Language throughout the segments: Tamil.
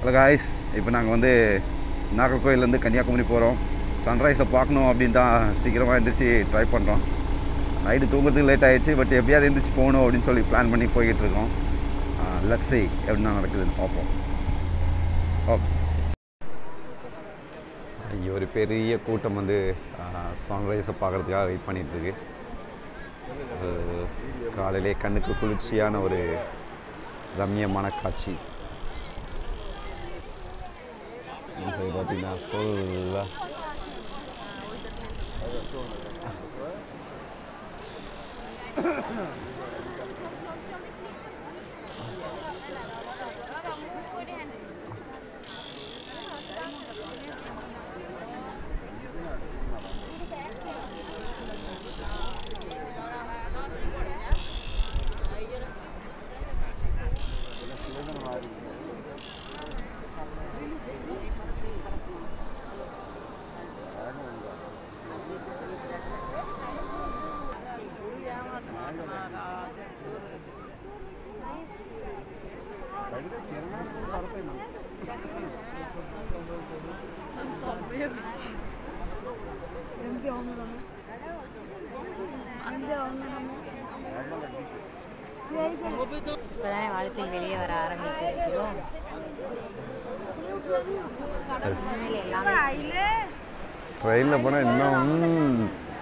ஹலோ காய்ஸ் இப்போ நாங்கள் வந்து நாகர்கோயிலேருந்து கன்னியாகுமரி போகிறோம் சன்ரைஸை பார்க்கணும் அப்படின்னு தான் சீக்கிரமாக எழுந்திரிச்சு ட்ரை பண்ணுறோம் நைட்டு தூங்குறதுக்கு லேட் ஆகிடுச்சு பட் எப்படியாவது எழுந்திரிச்சு போகணும் அப்படின்னு சொல்லி பிளான் பண்ணி போய்கிட்டு இருக்கோம் லட்ஸி எப்படின்னா நடக்குதுன்னு பார்ப்போம் ஓகே இங்கே ஒரு பெரிய கூட்டம் வந்து சன்ரைஸை பார்க்குறதுக்காக வெயிட் பண்ணிகிட்ருக்கு காலையிலே கண்ணுக்கு குளிர்ச்சியான ஒரு ரம்மியமான காட்சி இந்த சைடு பார்த்தீங்கன்னா ஃபுல்லாக இப்போதானே வாழ்க்கையில் வெளியே வர ஆரம்பித்திருக்கிறோம் உண்மையில் எல்லாமே ட்ரெயினில் போனால் இன்னும்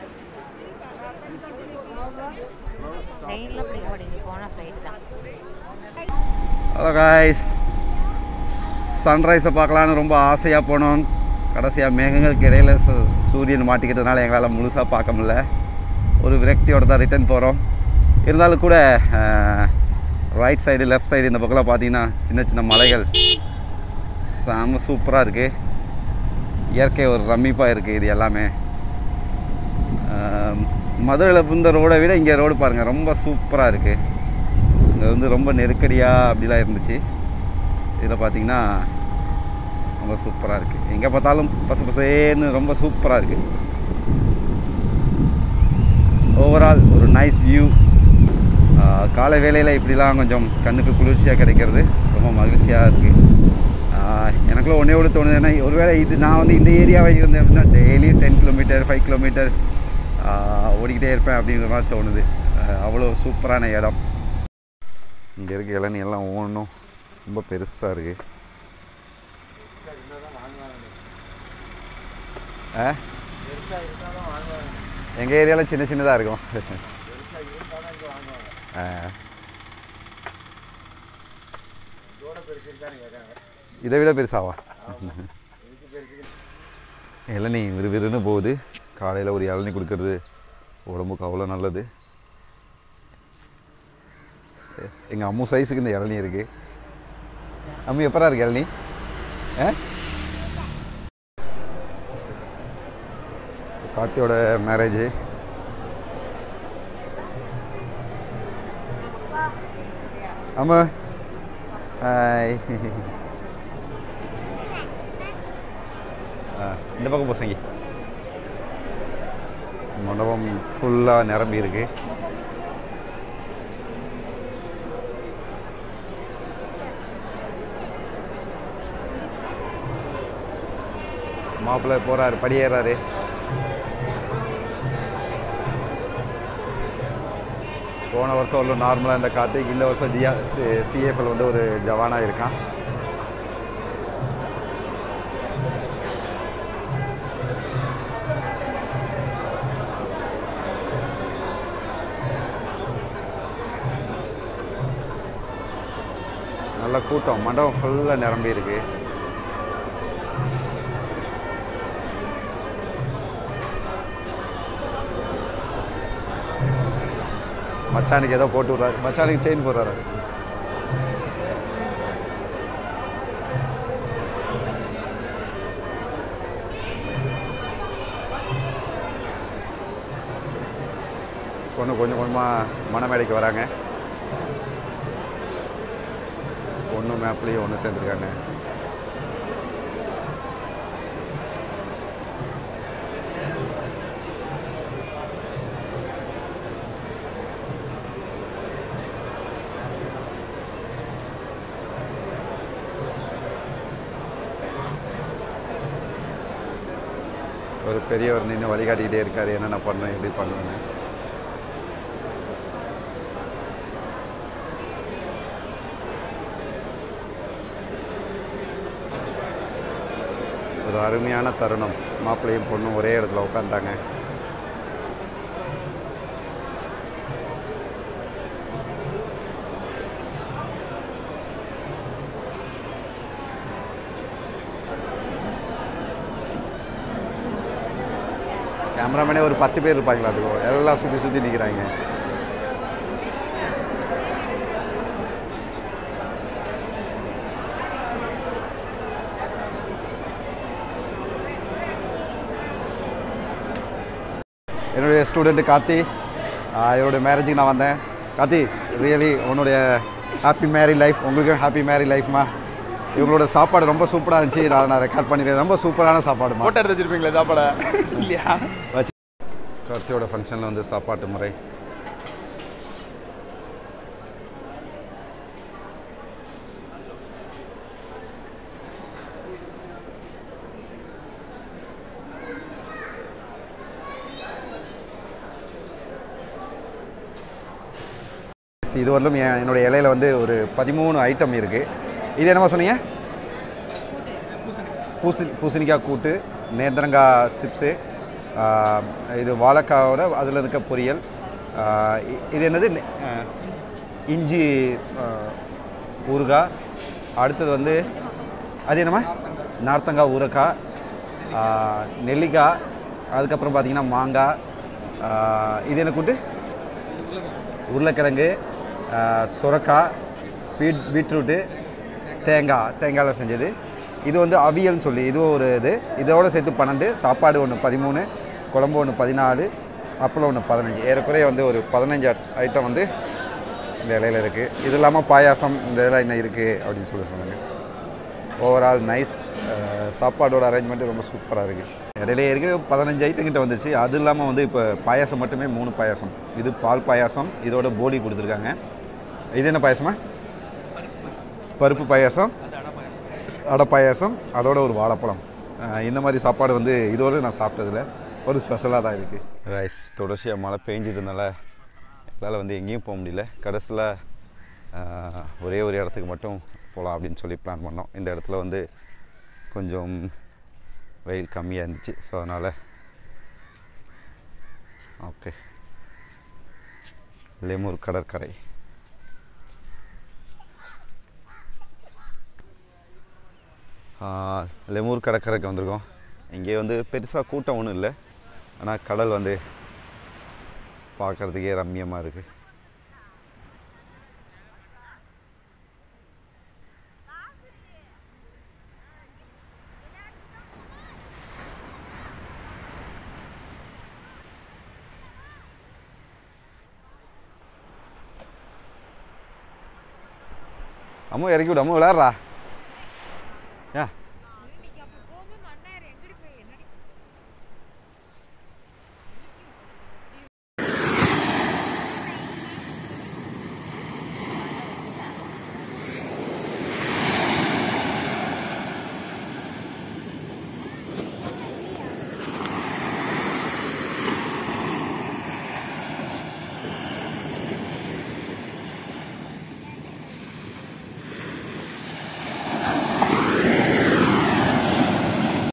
ட்ரெயினில் பிடிக்க மாட்டேங்குது போனால் ஃப்ளைட் தான் ஹலோ காய்ஸ் சன்ரைஸை பார்க்கலான்னு ரொம்ப ஆசையாக போனோம் கடைசியாக மேகங்களுக்கு இடையில சு- சூரியன் மாட்டிக்கிட்டதுனால எங்களால் முழுசாக பார்க்க முடியல ஒரு விரக்தியோட தான் ரிட்டர்ன் போகிறோம் இருந்தாலும் கூட ரைட் சைடு லெஃப்ட் சைடு இந்த பக்கம்லாம் பார்த்தீங்கன்னா சின்ன சின்ன மலைகள் செம சூப்பராக இருக்குது இயற்கை ஒரு ரம்மிப்பாக இருக்குது இது எல்லாமே மதுரையில் இந்த ரோடை விட இங்கே ரோடு பாருங்கள் ரொம்ப சூப்பராக இருக்குது இங்கே வந்து ரொம்ப நெருக்கடியாக அப்படிலாம் இருந்துச்சு இதில் பார்த்தீங்கன்னா ரொம்ப சூப்பராக இருக்குது எங்கே பார்த்தாலும் பசு பசேன்னு ரொம்ப சூப்பராக இருக்குது ஓவரால் ஒரு நைஸ் வியூ காலை வேளையில் இப்படிலாம் கொஞ்சம் கண்ணுக்கு குளிர்ச்சியாக கிடைக்கிறது ரொம்ப மகிழ்ச்சியாக இருக்குது எனக்குள்ள ஒன்றே ஒன்று தோணுது ஏன்னா ஒருவேளை இது நான் வந்து இந்த ஏரியாவை இருந்தேன் அப்படின்னா daily ten kilometre five kilometre ஓடிக்கிட்டே இருப்பேன் அப்படிங்கிற மாதிரி தோணுது ஆஹ் அவ்வளோ சூப்பரான இடம் இங்கே இருக்க இளநீ எல்லாம் ஒவ்வொன்றும் ரொம்ப பெருசாக இருக்குது ஆ எங்கள் ஏரியாவில் சின்ன சின்னதாக இருக்கும் ஆ இதை விட பெருசாவா இளநீ விறுவிறுன்னு போகுது காலையில் ஒரு இளநீ கொடுக்கறது உடம்புக்கு அவ்வளோ நல்லது எங்கள் அம்மு சைஸுக்கு இந்த இளநீ இருக்குது அம்மு எப்பரா இருக்கு இளநீ ஆ கார்த்தியோட மேரேஜ் ஆமா ஹாய் ஆ, இந்த பக்கம் போசங்க மண்டபம் ஃபுல்லாக நிரம்பி இருக்கு மாப்பிள்ளை போறாரு படியேறாரு போன வருஷம் உள்ள நார்மலாக இந்த கார்த்திக் இந்த வருஷம் ஜியா சிஎஃப்எல் வந்து ஒரு ஜவானாக இருக்கான் நல்ல கூட்டம் மண்டபம் ஃபுல்லாக நிரம்பி இருக்கு மச்சானுக்கு ஏதோ போட்டு விட்றாரு மச்சானுக்கு செயின் போடுறாரு பொண்ணு கொஞ்சம் கொஞ்சமாக மணமேடைக்கு வராங்க பொண்ணு மேப்லேயும் ஒன்று சேர்ந்துருக்காங்க ஒரு பெரியவர் நின்று வழிகாட்டிக்கிட்டே இருக்கார் என்னென்ன பண்ணணும் எப்படி பண்ணணும்னு ஒரு அருமையான தருணம் மாப்பிள்ளையும் பொண்ணும் ஒரே இடத்துல உட்காந்துட்டாங்க கேமராமேனே ஒரு பத்து பேர் இருப்பாங்களா அதுக்கும் எல்லாம் சுற்றி சுற்றி நிற்கிறாங்க என்னுடைய ஸ்டூடெண்ட்டு கார்த்தி ஆஹ் இவருடைய மேரேஜுக்கு நான் வந்தேன் கார்த்தி ரியலி உன்னுடைய ஹாப்பி மேரி லைஃப் உங்களுக்கும் ஹாப்பி மேரி லைஃப்மா இவங்களோட சாப்பாடு ரொம்ப சூப்பராக இருந்துச்சு நான் நான் ரெக்கார்ட் பண்ணிக்கிறேன் ரொம்ப சூப்பரான சாப்பாடுமா போட்டோ எடுத்து வச்சிருப்பீங்களா சாப்பாடை இல்லையா வச்சு கார்த்தியோட ஃபங்க்ஷனில் வந்து சாப்பாட்டு முறை இது வரலும் என் என்னுடைய இலையில வந்து ஒரு பதிமூணு ஐட்டம் இருக்குது இது என்னமா சொன்னீங்க பூசணி பூசணிக்காய் கூட்டு நேந்திரங்காய் சிப்ஸு ஆஹ் இது வாழைக்காவோட அதில் இருக்க பொரியல் ஆஹ் இ- இது என்னது நெ- ஆஹ் இஞ்சி ஆஹ் ஊறுகாய் அடுத்தது வந்து அது என்னம்மா நார்த்தங்காய் ஊறுகாய் ஆஹ் நெல்லிக்காய் அதுக்கப்புறம் பார்த்தீங்கன்னா மாங்காய் ஆஹ் இது என்ன கூட்டு உருளைக்கிழங்கு ஆஹ் சுரக்காய் பீட் பீட்ரூட்டு தேங்காய் தேங்காயில் செஞ்சது இது வந்து அவியல்னு சொல்லி இதுவும் ஒரு இது இதோட சேர்த்து பன்னெண்டு சாப்பாடு ஒன்று பதிமூணு குழம்பு ஒன்று பதினாலு அப்பளம் ஒன்று பதினஞ்சு ஏறக்குறைய வந்து ஒரு பதினஞ்சு ஐட்டம் வந்து இந்த இலையில இருக்குது இது இல்லாமல் பாயாசம் இந்த இதெல்லாம் இன்னும் இருக்குது அப்படின்னு சொல்லி சொன்னாங்க ஓவரால் நைஸ் சாப்பாடோட அரேஞ்ச்மெண்ட்டு ரொம்ப சூப்பராக இருக்குது இடையில இருக்கிற பதினஞ்சு ஐட்டம் கிட்ட வந்துச்சு அது இல்லாமல் வந்து இப்போ பாயாசம் மட்டுமே மூணு பாயாசம் இது பால் பாயாசம் இதோட போலி கொடுத்துருக்காங்க இது என்ன பாயாசமா பருப்பு பாயாசம் அடை பாயாசம் அதோட ஒரு வாழைப்பழம் அஹ் இந்த மாதிரி சாப்பாடு வந்து இதுவரை நான் சாப்பிட்டதில்ல ஒரு ஸ்பெஷலாக தான் இருக்குது ரைஸ் தொடர்ச்சியாக மழை பெஞ்சிட்டு இருந்தனால எங்களால் வந்து எங்கேயும் போக முடியல கடைசியில் ஒரே ஒரு இடத்துக்கு மட்டும் போகலாம் அப்படின்னு சொல்லி பிளான் பண்ணோம் இந்த இடத்துல வந்து கொஞ்சம் வெயில் கம்மியாக இருந்துச்சு ஸோ அதனால் ஓகே லெமூர் கடற்கரை ஆஹ், லெமூர் கடற்கரைக்கு வந்திருக்கோம் இங்கே வந்து பெருசாக கூட்டம் ஒன்றும் இல்லை ஆனால் கடல் வந்து பார்க்குறதுக்கே ரம்மியமாக இருக்குது அம்மா இறக்கி விடு அம்மா விளாட்றா ஏன்